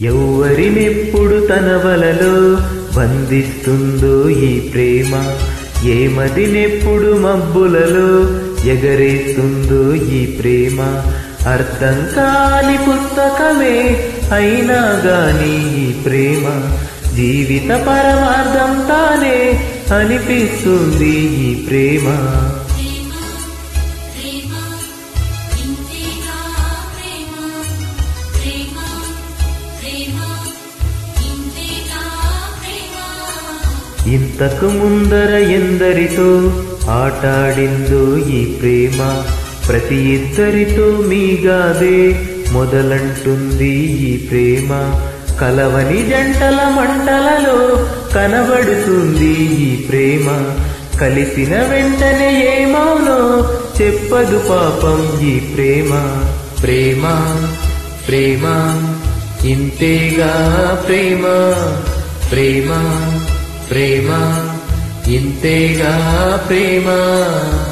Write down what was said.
ఎవ్వరినెప్పుడు తన వలలో బంధిస్తుందో ఈ ప్రేమ ఏమదినెప్పుడు మబ్బులలో ఎగరేస్తుందో ఈ ప్రేమ అర్థం కాని పుస్తకమే అయినా గాని ఈ ప్రేమ జీవిత పరమార్థం తానే అనిపిస్తుంది ఈ ప్రేమ ప్రేమ ఇంతేగా ప్రేమ ప్రేమ ప్రేమ ఇంతేగా ప్రేమ ఇంతకు ముందర ఎందరితో ఆటాడిందో ఈ ప్రేమ ప్రతి ఇద్దరితో మీగాదే మొదలంటుంది ఈ ప్రేమ కలవని జంటల మంటలలో కనబడుతుంది ఈ ప్రేమ కలిసిన వెంటనే ఏమౌనో చెప్పదు పాపం ఈ ప్రేమ ప్రేమ ప్రేమ ఇంతేగా ప్రేమ ప్రేమ ప్రేమ ఇంతేగా ప్రేమ